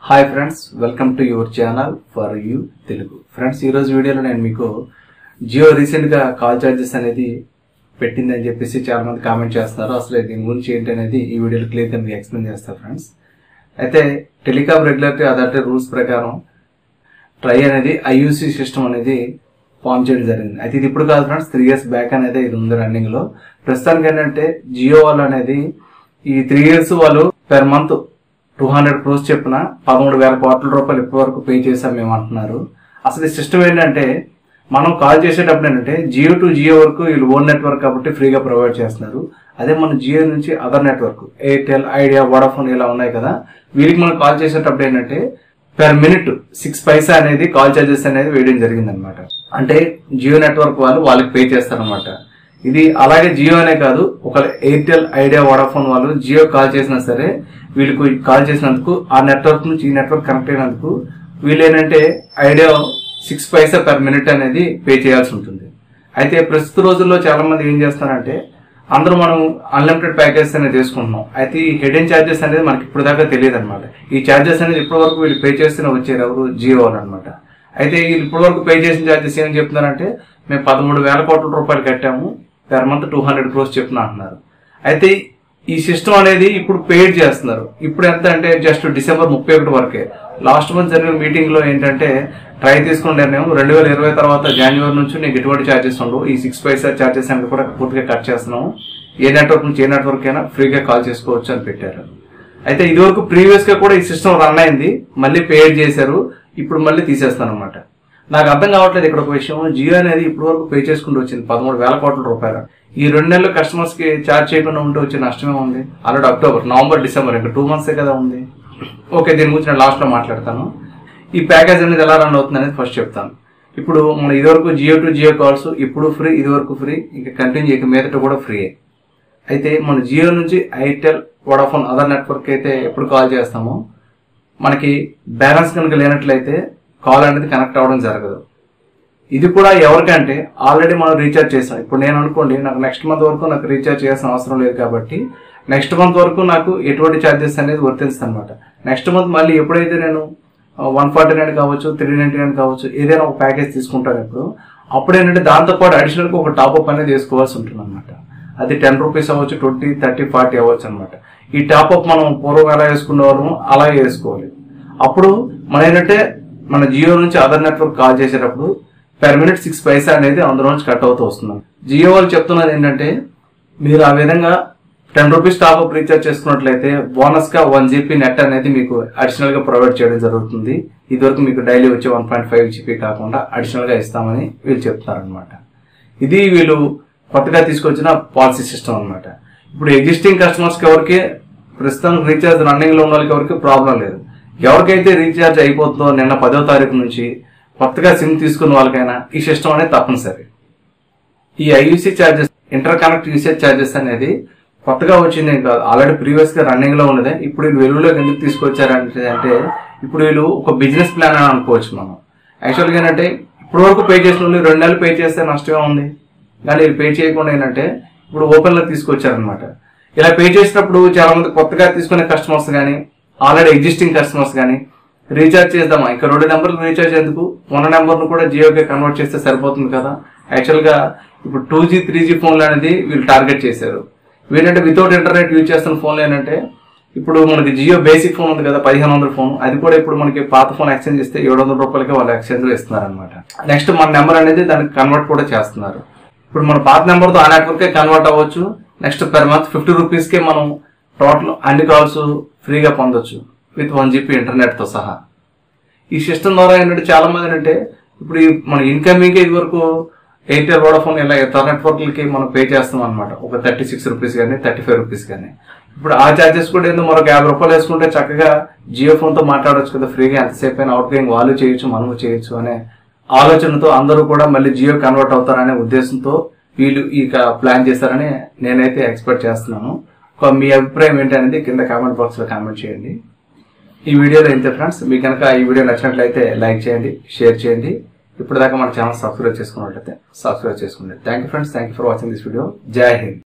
hi friends welcome to your channel for you Telugu friends ఈరోజు వీడియోలో నేను మీకు జియో రీసెంట్గా కాల్ ఛార్జెస్ అనేది పెట్టిందని చెప్పేసి చాలా మంది కామెంట్ చేస్తున్నారు అసలు దీని గురించి ఏంటి అనేది ఈ వీడియోలో క్లియర్గా మీకు ఎక్స్ప్లెయిన్ చేస్తాను ఫ్రెండ్స్ అయితే టెలికామ్ రెగ్యులేటరీ అథారిటీ రూల్స్ ప్రకారం ట్రై అనేది ఐయూసీ సిస్టమ్ అనేది ఫామ్ చేయడం జరిగింది అయితే ఇది ఇప్పుడు కాదు ఫ్రెండ్స్ త్రీ ఇయర్స్ బ్యాక్ అనేది ఇది ఉంది రన్నింగ్ లో ప్రస్తుతానికి ఏంటంటే జియో వాళ్ళు అనేది ఈ త్రీ ఇయర్స్ వాళ్ళు per month two hundred crores చెప్పిన పదమూడు వేల కోట్ల రూపాయలు ఇప్పటి వరకు పే చేసాం మేము అంటున్నారు అసలు ఈ సిస్టమ్ ఏంటంటే మనం కాల్ చేసేటప్పుడు ఏంటంటే జియో టు జియో వరకు వీళ్ళు ఓన్ నెట్వర్క్ కాబట్టి ఫ్రీగా ప్రొవైడ్ చేస్తున్నారు అదే మన జియో నుంచి other network Airtel Idea Vodafone ఇలా ఉన్నాయి కదా వీరికి మనం కాల్ చేసేటప్పుడు ఏంటంటే పెర్ మినిట్ సిక్స్ పైసా అనేది కాల్ చార్జెస్ అనేది వేయడం జరిగింది అనమాట అంటే జియో నెట్వర్క్ వాళ్ళు వాళ్ళకి పే చేస్తారనమాట ఇది అలాగే జియో అనే కాదు ఒక ఎయిర్టెల్ ఐడియా వోడాఫోన్ వాళ్ళు జియో కాల్ చేసినా సరే వీళ్ళకి కాల్ చేసినందుకు ఆ నెట్వర్క్ నుంచి ఈ నెట్వర్క్ కనెక్ట్ అయినందుకు వీళ్ళు ఏంటంటే Idea six paisa per minute అనేది పే చేయాల్సి ఉంటుంది అయితే ప్రస్తుత రోజుల్లో చాలా మంది ఏం చేస్తారంటే అందరూ మనం అన్లిమిటెడ్ ప్యాకేజ్ అనేది తీసుకుంటున్నాం అయితే ఈ హిడెన్ ఛార్జెస్ అనేది మనకి ఇప్పుడు దాకా తెలియదు అనమాట ఈ ఛార్జెస్ అనేది ఇప్పటి వరకు వీళ్ళు పే చేస్తూనే వచ్చారు ఎవరు జియో వాళ్ళు అనమాట అయితే వీళ్ళు ఇప్పటి వరకు పే చేసిన ఛార్జెస్ ఏం చెప్తున్నారంటే మేము పదమూడు వేల కోట్ల రూపాయలు కట్టాము per month two hundred crores చెప్తున్నా అంటున్నారు అయితే ఈ సిస్టమ్ అనేది ఇప్పుడు పేడ్ చేస్తున్నారు ఇప్పుడు ఎంత అంటే జస్ట్ డిసెంబర్ ముప్పై ఒకటి వరకే లాస్ట్ మంత్ జరిగిన మీటింగ్ లో ఏంటంటే ట్రై తీసుకున్న నిర్ణయం రెండు వేల ఇరవై తర్వాత జనవరి నుంచి నీకు ఎటువంటి ఛార్జెస్ ఉండవు ఈ సిక్స్ పైసా ఛార్జెస్ అనేది కూడా పూర్తిగా కట్ చేస్తున్నాము ఏ నెట్వర్క్ నుంచి ఏ నెట్వర్క్ అయినా ఫ్రీగా కాల్ చేసుకోవచ్చు అని పెట్టారు అయితే ఇదివరకు ప్రీవియస్ గా కూడా ఈ సిస్టమ్ రన్ అయింది మళ్ళీ పేడ్ చేశారు ఇప్పుడు మళ్ళీ తీసేస్తాను అనమాట నాకు అర్థం కావట్లేదు ఇక్కడ ఒక విషయం జియో అనేది ఇప్పటి వరకు పే చేసుకుంటూ వచ్చింది పదమూడు వేల కోట్ల రూపాయలు ఈ రెండు నెలలు కస్టమర్స్ కి ఛార్జ్ చేయకుండా ఉంటే వచ్చే నష్టమే ఉంది ఆల్రెడీ అక్టోబర్ నవంబర్ డిసెంబర్ ఇంకా టూ మంత్స్ కదా ఉంది ఓకే దీని గురించి నేను లాస్ట్ లో మాట్లాడతాను ఈ ప్యాకేజ్ అనేది ఎలా రన్ అవుతుంది అనేది ఫస్ట్ చెప్తాను ఇప్పుడు మన ఇదివరకు జియో టు జియో కాల్స్ ఇప్పుడు ఫ్రీ ఇదివరకు ఫ్రీ ఇంకా కంటిన్యూ ఇక మీదట కూడా ఫ్రీ అయితే మన జియో నుంచి ఎయిర్టెల్ వోడాఫోన్ అదర్ నెట్వర్క్ అయితే ఎప్పుడు కాల్ చేస్తామో మనకి బ్యాలెన్స్ కనుక లేనట్లయితే కాల్ అనేది కనెక్ట్ అవ్వడం జరగదు ఇది కూడా ఎవరికంటే ఆల్రెడీ మనం రీఛార్జ్ చేసాం ఇప్పుడు నేను అనుకోండి నాకు నెక్స్ట్ మంత్ వరకు నాకు రీఛార్జ్ చేయాల్సిన అవసరం లేదు కాబట్టి నెక్స్ట్ మంత్ వరకు నాకు ఎటువంటి ఛార్జెస్ అనేది వర్తిస్తుంది అనమాట నెక్స్ట్ మంత్ మళ్ళీ ఎప్పుడైతే నేను వన్ ఫార్టీ నైన్ కావచ్చు త్రీ నైన్టీ నైన్ కావచ్చు ఏదైనా ఒక ప్యాకేజ్ తీసుకుంటాను ఇప్పుడు అప్పుడు ఏంటంటే దాంతోపాటు అడిషనల్గా ఒక టాప్అప్ అనేది వేసుకోవాల్సి ఉంటుంది అనమాట అది టెన్ రూపీస్ అవ్వచ్చు ట్వంటీ థర్టీ ఫార్టీ అవ్వచ్చు అనమాట ఈ టాప్అప్ మనం పూర్వం ఎలా వేసుకునే వాళ్ళము అలాగే వేసుకోవాలి అప్పుడు మన ఏంటంటే మన జియో నుంచి అదర్ నెట్వర్క్ కాల్ చేసేటప్పుడు పెర్ మినిట్ సిక్స్ పైసా అనేది అందులో నుంచి కట్ అవుతూ వస్తుంది జియో వాళ్ళు చెప్తున్నది ఏంటంటే మీరు ఆ విధంగా టెన్ రూపీస్ టాప్అప్ రీఛార్జ్ చేసుకున్నట్లయితే బోనస్ గా వన్ జీబీ నెట్ అనేది మీకు అడిషనల్ గా ప్రొవైడ్ చేయడం జరుగుతుంది ఇదివరకు మీకు డైలీ వచ్చే వన్ పాయింట్ ఫైవ్ జీబీ కాకుండా అడిషనల్ గా ఇస్తామని వీళ్ళు చెప్తారనమాట ఇది వీళ్ళు కొత్తగా తీసుకొచ్చిన పాలసీ సిస్టమ్ అన్నమాట ఇప్పుడు ఎగ్జిస్టింగ్ కస్టమర్స్ కి ఎవరికి ప్రస్తుతం రీఛార్జ్ రన్నింగ్ లో ఉన్న వాళ్ళకి ఎవరికి ప్రాబ్లం లేదు ఎవరికైతే రీఛార్జ్ అయిపోతుందో నిన్న పదో తారీఖు నుంచి కొత్తగా సిమ్ తీసుకున్న వాళ్ళకైనా ఈ సిస్టమ్ అనేది తప్పనిసరి ఈ IUC charges interconnect usage charges అనేది కొత్తగా వచ్చింది ఏం కాదు ఆల్రెడీ ప్రీవియస్ గా రన్నింగ్ లో ఉన్నదే ఇప్పుడు వీళ్ళు వెలుగులోకి ఎందుకు తీసుకొచ్చారంటే అంటే ఇప్పుడు వీళ్ళు ఒక బిజినెస్ ప్లాన్ అని అనుకోవచ్చు మనం యాక్చువల్ గా ఏంటంటే ఇప్పుడు వరకు పే చేసిన వాళ్ళు రెండు నెలలు పే చేస్తే నష్టమే ఉంది కానీ వీళ్ళు పే చేయకుండా ఏంటంటే ఇప్పుడు ఓపెన్ లో తీసుకొచ్చారనమాట ఇలా పే చేసినప్పుడు చాలా మంది కొత్తగా తీసుకునే కస్టమర్స్ కానీ ఆల్రెడీ ఎగ్జిస్టింగ్ కస్టమర్స్ కానీ రీఛార్జ్ చేద్దామా ఇంకా రెండు నెంబర్లు రీఛార్జ్ ఎందుకు ఉన్న నెంబర్ను కూడా జియోకి కన్వర్ట్ చేస్తే సరిపోతుంది కదా యాక్చువల్ గా ఇప్పుడు టూ జీ త్రీ జీ ఫోన్లు అనేది వీళ్ళు టార్గెట్ చేశారు వీళ్ళంటే వితౌట్ ఇంటర్నెట్ యూజ్ చేస్తున్న ఫోన్లు ఏంటంటే ఇప్పుడు మనకి జియో బేసిక్ ఫోన్ ఉంది కదా పదిహేను వందల ఫోన్ అది కూడా ఇప్పుడు మనకి పాత ఫోన్ ఎక్స్చేంజ్ చేస్తే ఏడు వందల రూపాయలకి వాళ్ళు ఎక్స్చేంజ్ లో ఇస్తున్నారు అనమాట నెక్స్ట్ మన నెంబర్ అనేది దానికి కన్వర్ట్ కూడా చేస్తున్నారు ఇప్పుడు మన పాత నెంబర్ తో ఆ నెట్వర్క్ కన్వర్ట్ అవ్వచ్చు next per month fifty rupees కే మనం టోటల్ అన్ని కాల్స్ ఫ్రీగా పొందొచ్చు విత్ వన్ జీబీ ఇంటర్నెట్ తో సహా ఈ సిస్టమ్ ద్వారా ఏంటంటే చాలా మంది ఏంటంటే ఇప్పుడు ఈ మన ఇన్కమింగ్ ఇది వరకు ఎయిర్టెల్ వోడాఫోన్ ఇలా ఇతర నెట్వర్క్లకి మనం పే చేస్తాం అనమాట ఒక థర్టీ సిక్స్ రూపీస్ కానీ థర్టీ ఫైవ్ రూపీస్ కానీ ఇప్పుడు ఆ చార్జెస్ కూడా ఏందో మరొక యాభై రూపాయలు వేసుకుంటే చక్కగా జియో ఫోన్ తో మాట్లాడొచ్చు కదా ఫ్రీగా ఎంతసేపు అయినా అవుట్ గోయింగ్ వాళ్ళు చేయొచ్చు మనము చేయొచ్చు అనే ఆలోచనతో అందరూ కూడా మళ్ళీ జియో కన్వర్ట్ అవుతారనే ఉద్దేశంతో వీళ్ళు ఈ ప్లాన్ చేస్తారని నేనైతే ఎక్స్పెక్ట్ చేస్తున్నాను ఒక మీ అభిప్రాయం ఏంటనేది కింద కామెంట్ బాక్స్ లో కామెంట్ చేయండి ఈ వీడియోలో ఇంతే ఫ్రెండ్స్ మీకు కనుక ఈ వీడియో నచ్చినట్లయితే లైక్ చేయండి షేర్ చేయండి ఇప్పుడు దాకా మన ఛానల్ సబ్స్క్రైబ్ చేసుకున్నట్లయితే సబ్స్క్రైబ్ చేసుకోండి thank you friends thank you for watching this video జై హింద్